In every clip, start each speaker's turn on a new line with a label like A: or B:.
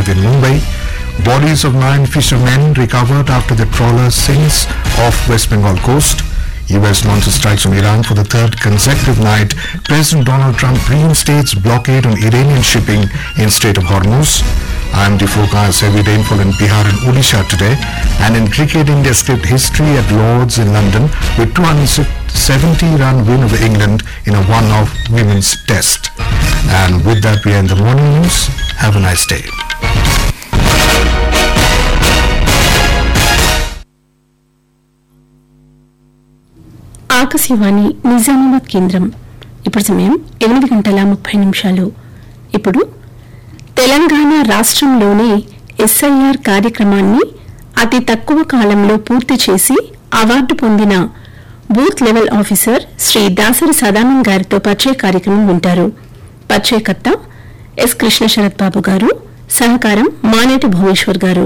A: in Mumbai. Bodies of nine fishermen recovered after the trawler sinks off West Bengal coast. U.S. launches strikes on Iran for the third consecutive night. President Donald Trump reinstates blockade on Iranian shipping in Strait of Hormuz. IMD forecasts heavy rainfall in Bihar and Odisha today. And in cricket, India script history at Lords in London with 270-run win over England in a one-off women's test. And with that, we end the morning news. Have a nice day.
B: Akashvani Nizamabad కేంద్రం ఇప్పుడు సమయం ఎనిమిది గంటల ముప్పై నిమిషాలు ఇప్పుడు తెలంగాణ రాష్ట్రంలోనే SIR కార్యక్రమాన్ని అతి తక్కువ కాలంలో పూర్తి చేసి అవార్డు పొందిన booth level officer Shri Dasari Sadanand గారితో పరిచయ కార్యక్రమం వింటారు పరిచయకర్త ఎస్ కృష్ణ శరత్ బాబు గారు సహకారం మానేటి భువనేశ్వర్ గారు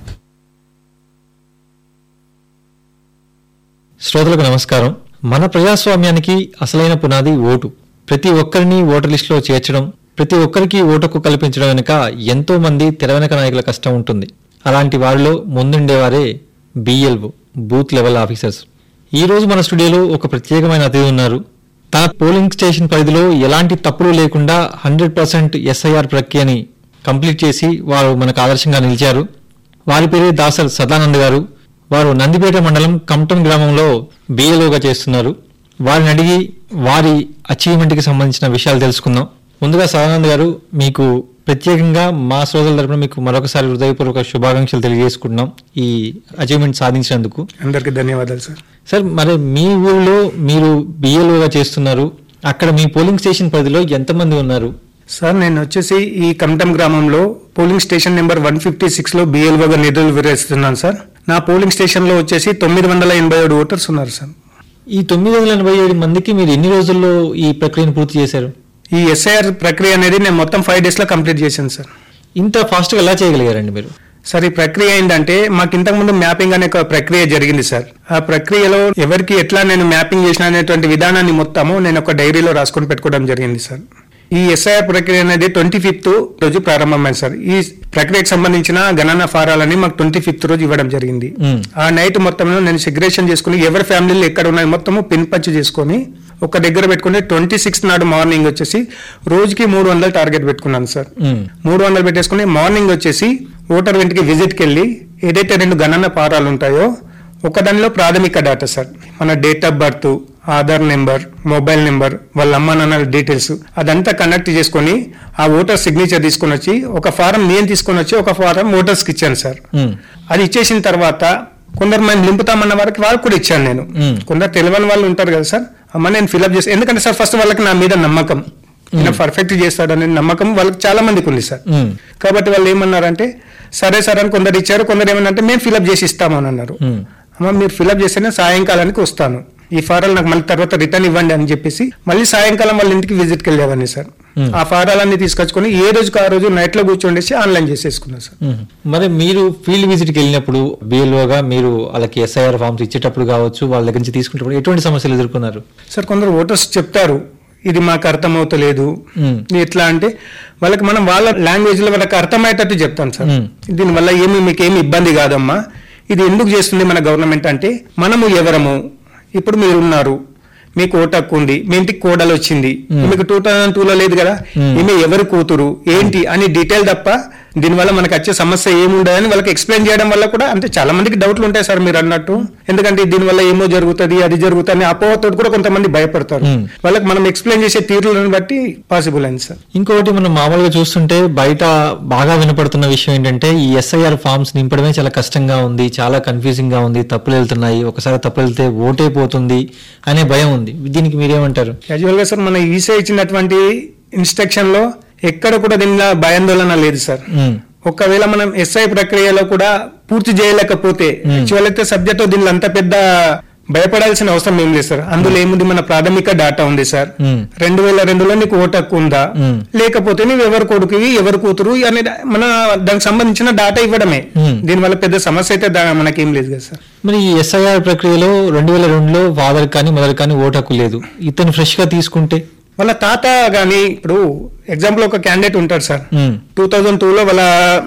C: శ్రోతలకు నమస్కారం మన ప్రజాస్వామ్యానికి అసలైన పునాది ఓటు ప్రతి ఒక్కరిని ఓటర్ లిస్టులో చేర్చడం ప్రతి ఒక్కరికి ఓటుకు కల్పించడం వెనుక ఎంతో మంది తెర వెనక నాయకుల కష్టం ఉంటుంది అలాంటి వారిలో ముందుండేవారే బిఎల్ఓ బూత్ లెవెల్ ఆఫీసర్స్ ఈ రోజు మన స్టూడియోలో ఒక ప్రత్యేకమైన అతిథి ఉన్నారు తన పోలింగ్ స్టేషన్ పరిధిలో ఎలాంటి తప్పులు లేకుండా హండ్రెడ్ పర్సెంట్ ఎస్ఐఆర్ ప్రక్రియని కంప్లీట్ చేసి వారు మనకు ఆదర్శంగా నిలిచారు వారి పేరే దాసర్ సదానంద్ గారు వారు నందిపేట మండలం కంటం గ్రామంలో బిఏలోగా చేస్తున్నారు వారిని అడిగి వారి అచీవ్మెంట్కి సంబంధించిన విషయాలు తెలుసుకుందాం ముందుగా సదానంద్ గారు మీకు ప్రత్యేకంగా మా శ్రోతల తరపున మీకు మరొకసారి హృదయపూర్వక శుభాకాంక్షలు తెలియజేసుకుంటున్నాం ఈ అచీవ్మెంట్ సాధించినందుకు
D: అందరికీ ధన్యవాదాలు సార్
C: సార్ మరి మీ ఊళ్ళో మీరు బిఏలోగా చేస్తున్నారు అక్కడ మీ పోలింగ్ స్టేషన్ పరిధిలో ఎంతమంది ఉన్నారు
D: సార్ నేను వచ్చేసి ఈ కమటం గ్రామంలో polling station number one fifty six లో బిఎల్ఓగా నిధులు వివరిస్తున్నాను సార్ నా పోలింగ్ స్టేషన్ లో వచ్చేసి తొమ్మిది వందల ఎనభై ఏడు ఓటర్స్ ఉన్నారు సార్
C: ఈ తొమ్మిది వందల ఎనభై ఏడు మందికి మీరు ఎన్ని రోజుల్లో ఈ ప్రక్రియను పూర్తి చేశారు
D: ఈ ఎస్ఐఆర్ ప్రక్రియ అనేది నేను మొత్తం ఫైవ్ డేస్ లో కంప్లీట్ చేశాను సార్
C: ఇంత ఫాస్ట్గా ఎలా చేయగలిగారండి మీరు
D: సార్ ఈ ప్రక్రియ ఏంటంటే మాకు ఇంతకు ముందు మ్యాపింగ్ అనే ఒక ప్రక్రియ జరిగింది సార్ ఆ ప్రక్రియలో ఎవరికి ఎట్లా నేను మ్యాపింగ్ చేసిన అనేటువంటి విధానాన్ని మొత్తము నేను ఒక డైరీలో రాసుకొని పెట్టుకోవడం జరిగింది సార్ ఈ ఎస్ఐఆర్ ప్రక్రియ అనేది ట్వంటీ ఫిఫ్త్ రోజు ప్రారంభమైంది సార్ ఈ ప్రక్రియకు సంబంధించిన గణన ఫారాలని మాకు ట్వంటీ ఫిఫ్త్ రోజు ఇవ్వడం జరిగింది
C: మ్మ్.
D: ఆ నైట్ మొత్తంలో నేను సెగ్రేషన్ చేసుకుని ఎవరి ఫ్యామిలీలో ఎక్కడ ఉన్నాయి మొత్తము పిన్ పచ్చి చేసుకొని ఒక దగ్గర పెట్టుకుని ట్వంటీ సిక్స్త్ నాడు మార్నింగ్ వచ్చేసి రోజుకి మూడు వందలు టార్గెట్ పెట్టుకున్నాను సార్
C: మ్మ్.
D: మూడు వందలు పెట్టేసుకుని మార్నింగ్ వచ్చేసి ఓటర్ వెంటకి విజిట్కి వెళ్ళి ఏదైతే రెండు గణన పారాలు ఉంటాయో ఒక దానిలో ప్రాథమిక డేటా సార్ మన date of birth Aadhaar number mobile number వాళ్ళ అమ్మ నాన్నల డీటెయిల్స్ అదంతా కనెక్ట్ చేసుకొని ఆ ఓటర్ సిగ్నేచర్ తీసుకొని వచ్చి ఒక ఫారం నేను తీసుకొని వచ్చి ఒక ఫారం ఓటర్స్కి ఇచ్చాను సార్
C: మ్మ్.
D: అది ఇచ్చేసిన తర్వాత కొందరు మేము నింపుతామన్న వారికి వాళ్ళకి కూడా ఇచ్చాను నేను
C: మ్మ్.
D: కొందరు తెలియని వాళ్ళు ఉంటారు కదా సార్ అమ్మ నేను ఫిల్అప్ చేసి ఎందుకంటే సార్ ఫస్ట్ వాళ్ళకి నా మీద నమ్మకం నేను పర్ఫెక్ట్ చేస్తాడనే నమ్మకం వాళ్ళకి చాలా మందికి ఉంది సార్
C: మ్మ్.
D: కాబట్టి వాళ్ళు ఏమన్నారంటే సరే సార్ అని కొందరు ఇచ్చారు కొందరు ఏమన్నారంటే మేము ఫిల్అప్ చేసి ఇస్తామని అన్నారు
C: మ్మ్.
D: అమ్మ మీరు ఫిల్అప్ చేస్తేనే సాయంకాలానికి వస్తాను ఈ ఫారాలు నాకు మళ్ళీ తర్వాత రిటర్న్ ఇవ్వండి అని చెప్పేసి మళ్ళీ సాయంకాలం వాళ్ళ ఇంటికి విజిట్కి వెళ్ళేవాడిని సార్
C: మ్మ్.
D: ఆ ఫారాలన్నీ తీసుకొచ్చుకొని ఏ రోజుకి ఆ రోజు నైట్ లో కూర్చోండేసి ఆన్లైన్ చేసేసుకున్నాను సార్
C: మ్మ్. మరి మీరు ఫీల్డ్ విజిట్కి వెళ్ళినప్పుడు బిఎల్ఓగా మీరు వాళ్ళకి ఎస్ఐఆర్ ఫామ్స్ ఇచ్చేటప్పుడు కావచ్చు వాళ్ళ దగ్గర నుంచి తీసుకునేటప్పుడు ఎటువంటి సమస్యలు ఎదుర్కొన్నారు
D: సార్ కొందరు ఓటర్స్ చెప్తారు ఇది మాకు అర్థమవుతలేదు
C: మ్మ్.
D: ఎట్లా అంటే వాళ్ళకి మనం వాళ్ళ లాంగ్వేజ్ లో వాళ్ళకి అర్థమయ్యేటట్టు చెప్తాం సార్
C: మ్మ్.
D: దీనివల్ల ఏమి మీకు ఏమి ఇబ్బంది కాదమ్మా ఇది ఎందుకు చేస్తుంది మన గవర్నమెంట్ అంటే మనము ఎవరము ఇప్పుడు మీరు ఉన్నారు మీకు ఓటు హక్కు ఉంది మీ ఇంటికి కోడలు వచ్చింది
C: మ్మ్.
D: మీకు టూ థౌసండ్ టూ లో లేదు కదా
C: మ్మ్.
D: ఈమె ఎవరు కూతురు ఏంటి అని డీటెయిల్ తప్ప దీనివల్ల మనకు వచ్చే సమస్య ఏముండదని వాళ్ళకి ఎక్స్ప్లెయిన్ చేయడం వల్ల కూడా అంటే చాలా మందికి డౌట్లు ఉంటాయి సార్ మీరు అన్నట్టు ఎందుకంటే దీనివల్ల ఏమో జరుగుతుంది అది జరుగుతుంది అని అపోహతో కూడా కొంతమంది భయపడతారు
C: మ్మ్.
D: వాళ్ళకి మనం ఎక్స్ప్లెయిన్ చేసే తీరులను బట్టి పాసిబుల్ అయింది సార్
C: ఇంకొకటి మనం మామూలుగా చూస్తుంటే బయట బాగా వినపడుతున్న విషయం ఏంటంటే ఈ ఎస్ఐఆర్ ఫామ్స్ నింపడమే చాలా కష్టంగా ఉంది చాలా కన్ఫ్యూజింగ్ గా ఉంది తప్పులు వెళ్తున్నాయి ఒకసారి తప్పులు వెళ్తే ఓటే పోతుంది అనే భయం ఉంది దీనికి మీరేమంటారు
D: క్యాజువల్ గా సార్ మన ఈసీ ఇచ్చినటువంటి ఇన్స్ట్రక్షన్ లో ఎక్కడ కూడా దీనిలో భయాందోళన లేదు సార్
C: మ్మ్.
D: ఒకవేళ మనం ఎస్ఐ ప్రక్రియలో కూడా పూర్తి చేయలేకపోతే యాక్చువల్ అయితే సబ్జెక్ట్ దీనిలో అంత పెద్ద భయపడాల్సిన అవసరం ఏం లేదు సార్ అందులో ఏముంది మన ప్రాథమిక డాటా ఉంది సార్
C: మ్మ్.
D: రెండు వేల రెండులో నీకు ఓటు హక్కు ఉందా
C: మ్మ్.
D: లేకపోతే నువ్వు ఎవరు కొడుకువి ఎవరు కూతురు అనే డా- మన దానికి సంబంధించిన డాటా ఇవ్వడమే
C: మ్మ్.
D: దీనివల్ల పెద్ద సమస్య అయితే దా- మనకేం లేదు కదా సార్
C: మరి ఈ ఎస్ఐఆర్ ప్రక్రియలో రెండు వేల రెండులో ఫాదర్ కానీ మదర్ కానీ ఓటు హక్కు లేదు ఇతను ఫ్రెష్ గా తీసుకుంటే
D: వాళ్ళ తాత గాని ఇప్పుడు ఎగ్జాంపుల్ ఒక క్యాండిడేట్ ఉంటాడు సార్
C: మ్మ్.
D: టూ థౌజండ్ టూ లో వాళ్ళ